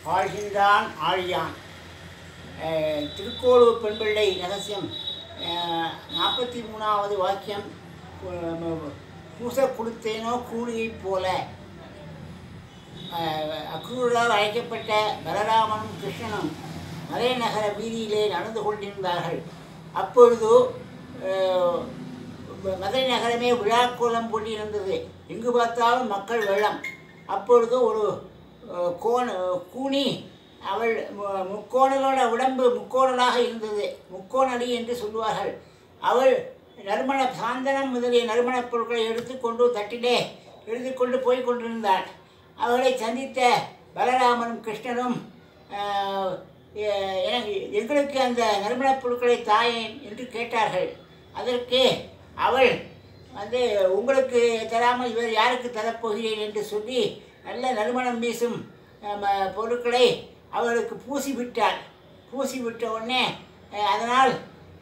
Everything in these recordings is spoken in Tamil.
ஆழ்கின்றான் ஆழியான் அஹ், திருக்கோளூர் பெண்பிள்ளை ரகசியம் நாற்பத்தி மூணாவது வாக்கியம் அஹ், பூச கொடுத்தேனோ கூலியைப் போல அஹ், அக்ரூரால் அழைக்கப்பட்ட பலராமனும் கிருஷ்ணனும் மலைநகர வீதியிலே நடந்து கொண்டிருந்தார்கள் அப்பொழுது அஹ், மதுரை நகரமே விழாக்கோலம் கொண்டிருந்தது எங்கு பார்த்தாலும் மக்கள் வெள்ளம் அப்பொழுது ஒரு அஹ், கோண கூனி அவள் மு- முக்கோணலோட உடம்பு முக்கோணலாக இருந்தது முக்கோணடி என்று சொல்லுவார்கள் அவள் நறுமண சாந்தனம் முதலிய நறுமணப் பொருட்களை எடுத்துக்கொண்டு தட்டிலே எடுத்துக்கொண்டு போய் கொண்டிருந்தாள் அவளை சந்தித்த பலராமனும் கிருஷ்ணனும் ஆஹ், எ- எனக்கு எங்களுக்கு அந்த நறுமணப் பொருட்களை தாயேன் என்று கேட்டார்கள் அதற்கு அவள் வந்து உங்களுக்கு தராமல் இவர் யாருக்கு தரப்போகிறேன் என்று சொல்லி நல்ல நறுமணம் வீசும் ஆஹ், ம- பொருட்களை அவளுக்கு பூசி விட்டாள் பூசி விட்ட உடனே ஆஹ், அதனால்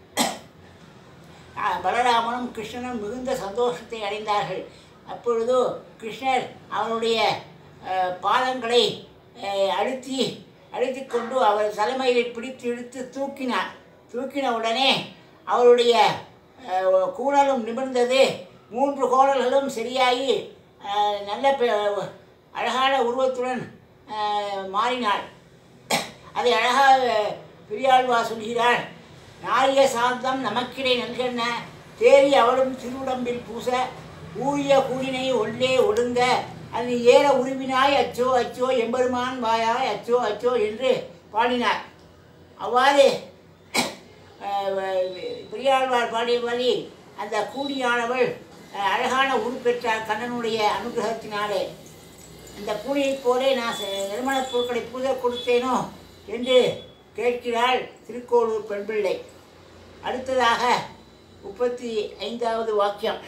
ஆஹ், பலராமனும் கிருஷ்ணனும் மிகுந்த சந்தோஷத்தை அடைந்தார்கள் அப்பொழுது கிருஷ்ணர் அவனுடைய ஆஹ், பாதங்களை ஆஹ், அழுத்தி அழுத்தி கொண்டு அவர் தலைமையை பிடித்து இழுத்து தூக்கினார் தூக்கின உடனே அவருடைய ஆஹ், கூடலும் நிமிர்ந்தது மூன்று கோணல்களும் சரியாகி ஆஹ், நல்ல பெ- அழகான உருவத்துடன் ஆஹ், மாறினாள் அதை அழகாக பெரியாழ்வா சொல்கிறாள் நாரிய சாந்தம் நமக்கிடை நல்கென்ன தேறி அவளும் திருவுடம்பில் பூச ஊழிய கூடினை ஒல்லே ஒடுங்க அது ஏற உருவினாய் அச்சோ அச்சோ எம்பெருமான் வாயாய் அச்சோ அச்சோ என்று பாடினார் அவ்வாறு அஹ், பெரியாழ்வார் பாடிய மாதிரி அந்த கூடியானவள் அஹ், அழகான உரு பெற்றார் கண்ணனுடைய அனுகிரகத்தினாலே இந்த கூலியைப் போலே நான் ச- நறுமணப் பொருட்களை பூஜை கொடுத்தேனோ என்று கேட்கிறாள் திருக்கோளூர் பெண்பிள்ளை அடுத்ததாக முப்பத்தி ஐந்தாவது வாக்கியம்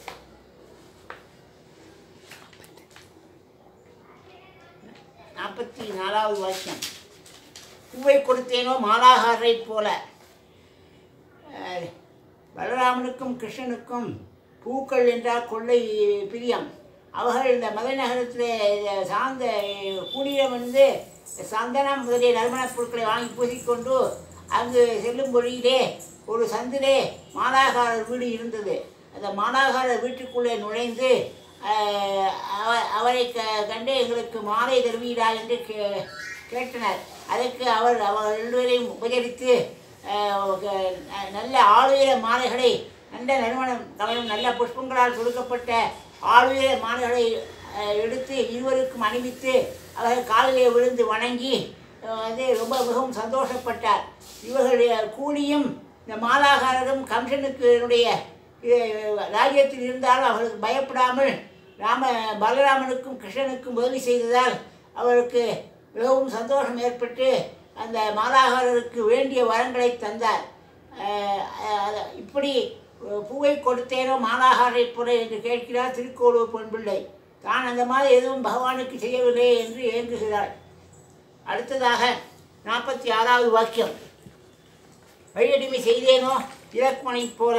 நாற்பத்தி நாலாவது வாக்கியம் பூவை கொடுத்தேனோ மாலாகாரைப் போல அஹ், பலராமனுக்கும் கிருஷ்ணனுக்கும் பூக்கள் என்றால் கொள்ளை பிரியம் அவர்கள் இந்த மதுரை நகரத்தில் சார்ந்த கூடிய வந்து சந்தனம் முதலிய நறுமணப் பொருட்களை வாங்கி பூசிக்கொண்டு அங்கு செல்லும் வழியிலே ஒரு சந்திலே மாலாகாரர் வீடு இருந்தது அந்த மாலாகாரர் வீட்டுக்குள்ளே நுழைந்து அஹ், அவ- அவரை க கண்டு எங்களுக்கு மாலை தருவீரா என்று கே கேட்டனர் அதற்கு அவர் அவர் ரெண்டு பேரையும் உபசரித்து அஹ், க- நல்ல ஆளுயர மாலைகளை நல்ல நறுமணம் கலரும் நல்ல புஷ்பங்களால் கொடுக்கப்பட்ட ஆளுயர மாலைகளை அஹ், எடுத்து இருவருக்கும் அணிவித்து அவர்கள் காலிலே விழுந்து வணங்கி அஹ், வந்து ரொம்ப மிகவும் சந்தோஷப்பட்டார் இவர்களுடைய கூலியும் இந்த மாலாகாரரும் கம்சனுக்கு என்னுடைய ராஜ்யத்தில் இருந்தாலும் அவர்களுக்கு பயப்படாமல் ராம பலராமனுக்கும் கிருஷ்ணனுக்கும் உதவி செய்ததால் அவருக்கு மிகவும் சந்தோஷம் ஏற்பட்டு அந்த மாலாகாரருக்கு வேண்டிய வரங்களை தந்தார் அஹ் அஹ் இப்படி பூவை கொடுத்தேனோ மாலாகாரை போல என்று கேட்கிறார் திருக்கோளூர் பொன்பிள்ளை தான் அந்த மாதிரி எதுவும் பகவானுக்கு செய்யவில்லை என்று ஏங்குகிறாள் அடுத்ததாக நாற்பத்தி ஆறாவது வாக்கியம் வழியடிமை செய்தேனோ இலக்குமனைப் போல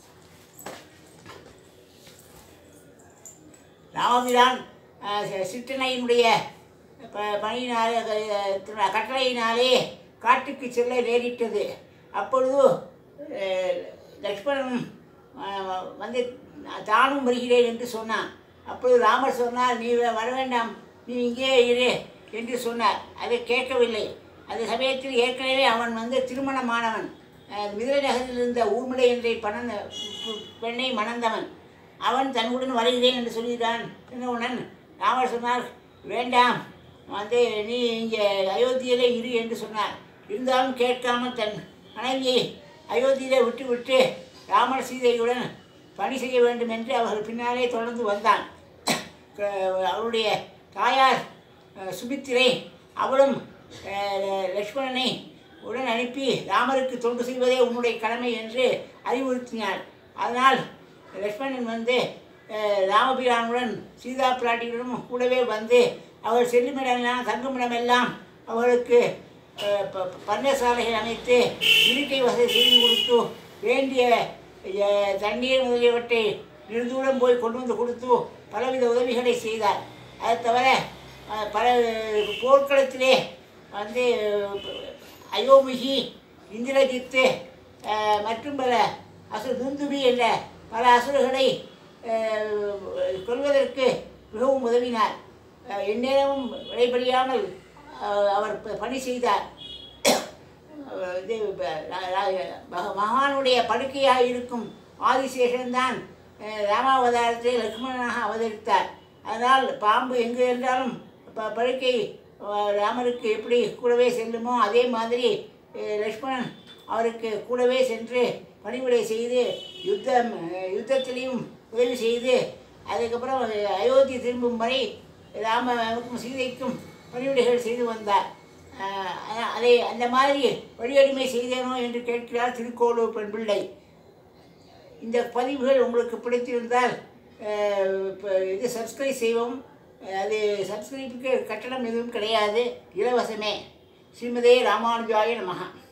ராமபிரான் அஹ், சி- சிற்றனையினுடைய ப- பணியினாலே க- கட்டளையினாலே காட்டுக்கு செல்ல நேரிட்டது அப்பொழுது அஹ், லக்ஷ்மணன் அஹ், வந்து தானும் வருகிறேன் என்று சொன்னான் அப்பொழுது ராமர் சொன்னார் நீ வ- வர வேண்டாம் நீ இங்கே இரு என்று சொன்னார் அதை கேட்கவில்லை அந்த சமயத்தில் ஏற்கனவே அவன் வந்து திருமணமானவன் அஹ், மிதிலை நகரில் இருந்த ஊர்மிளை என்ற பணன் பெண்ணை மணந்தவன் அவன் தன்னுடன் வருகிறேன் என்று சொல்கிறான் என்னவுடன் ராமர் சொன்னார் வேண்டாம் வந்து நீ இங்கே அயோத்தியிலே இரு என்று சொன்னார் இருந்தாலும் கேட்காமல் தன் மனைவியை அயோத்தியிலே விட்டு விட்டு ராமர் சீதையுடன் பணி செய்ய வேண்டும் என்று அவர்கள் பின்னாலே தொடர்ந்து வந்தான் க- அவருடைய தாயார் அஹ், சுமித்திரை அவளும் அஹ், லக்ஷ்மணனை உடன் அனுப்பி ராமருக்கு தொண்டு செய்வதே உன்னுடைய கடமை என்று அறிவுறுத்தினார் அதனால் லக்ஷ்மணன் வந்து அஹ், ராமபிரானுடன் சீதா பிராட்டியுடனும் கூடவே வந்து அவர் செல்லுமிடமெல்லாம் தங்குமிடமெல்லாம் அவர்களுக்கு அஹ், ப- ப- பர்ணசாலைகள் அமைத்து இருக்கை வசதி செய்து கொடுத்து வேண்டிய அஹ், தண்ணீர் முதலியவற்றை நெடுந்தூரம் போய் கொண்டு வந்து கொடுத்து பலவித உதவிகளை செய்தார் அது தவிர அஹ், பல போர்க்களத்திலே வந்து அயோமிகி இந்திரஜித்து அஹ், மற்றும் பல அசுர துந்துபி என்ற பல அசுரர்களை அஹ், கொல்வதற்கு மிகவும் உதவினார் அஹ், எந்நேரமும் விடைபடியாமல் அஹ், அவர் ப- பணி செய்தார் அஹ், இது ப- ரா- ரா- மக- மகானுடைய படுக்கையாக இருக்கும் ஆதிசேஷன்தான் அஹ், ராமாவதாரத்தில் லக்ஷ்மணனாக அவதரித்தார் அதனால் பாம்பு எங்கு என்றாலும் ப படுக்கை அஹ், ராமருக்கு எப்படி கூடவே செல்லுமோ அதே மாதிரி அஹ், லக்ஷ்மணன் அவருக்கு கூடவே சென்று பணிவிடை செய்து யுத்தம் அஹ், யுத்தத்திலையும் உதவி செய்து அதுக்கப்புறம் அயோத்தி திரும்பும் வரை ராமனுக்கும் சீதைக்கும் பணிவிடைகள் செய்து வந்தார் அஹ், அ- அதை அந்த மாதிரி வழியடிமை செய்தேனோ என்று கேட்கிறார் திருக்கோளூர் பெண் பிள்ளை இந்த பதிவுகள் உங்களுக்கு பிடித்திருந்தால் அஹ், இப்போ இது சப்ஸ்கிரைப் செய்வோம் அது சப்ஸ்கிரைப்புக்கு கட்டணம் எதுவும் கிடையாது இலவசமே ஸ்ரீமதே ராமானுஜாய நமகா